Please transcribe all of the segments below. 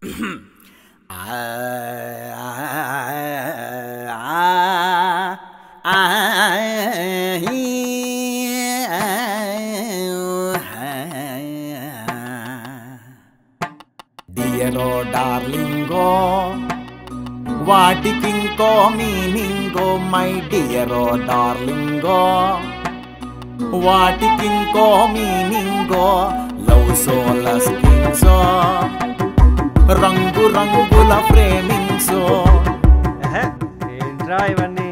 డియరో డార్లింగో వాటికింకో మీనింగో మై డియరో డార్లింగో వాటికింకో మీనింగో లవ్ సో లస్కింగ్సో రంగు రంగుల ఫ్రేమింగ్సో ఎహె, ఏంట్రా ఇవన్నీ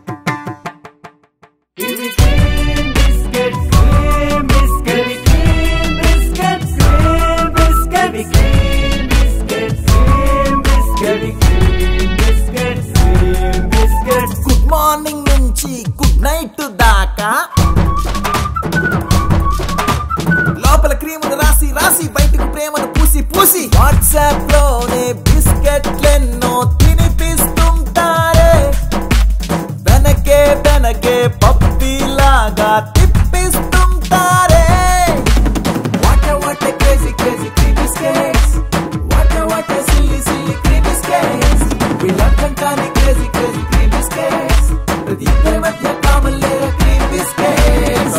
గుడ్ మార్నింగ్ నుంచి గుడ్ నైట్ దాకా లోపల క్రీములు రాసి రాసి బయటకు ప్రేమను పూసి పూసి వాట్సాప్ లోనే బిస్కెట్లెన్నో తినిపిస్తుంటారే వెనకే వెనకే పప్పిలాగా తిప్పిస్తుంటారే వాట వాట క్రేజీ క్రేజీ క్రీమ్ బిస్కెట్స్ వాట వాట సిల్లీ సిల్లీ క్రీమ్ బిస్కెట్స్ వీళ్ళంతం కానీ క్రేజీ క్రేజీ క్రీమ్ బిస్కెట్స్ ప్రతి ఇద్దరి మధ్య కామన్ లేరా క్రీమ్ బిస్కెట్స్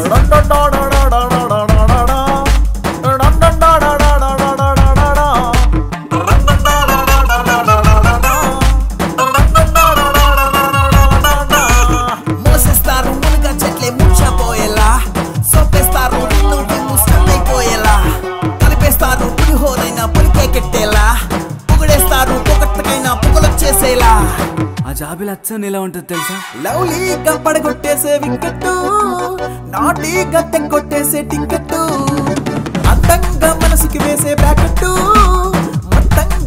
మోసేస్తారు మునుగా చెట్లే ముచ్చపోయేలా సొప్పేస్తారు నిన్ను నిన్ను స్టన్నైపోయేలా కలిపేస్తారు పులిహోరైనా పులికే కెట్టేలా పొగడేస్తారు పొగట్టకైనా పొగలొచ్చేసేలా ఆ జాబిల్ అచ్చని ఎలా ఉంటుంది తెలుసా లవ్లీగా పడగొట్టేసే వికెట్ నాటీగా తెగొట్టేసే టికెట్ అందంగా మనసుకి వేసే బ్రాకెట్ మొత్తంగా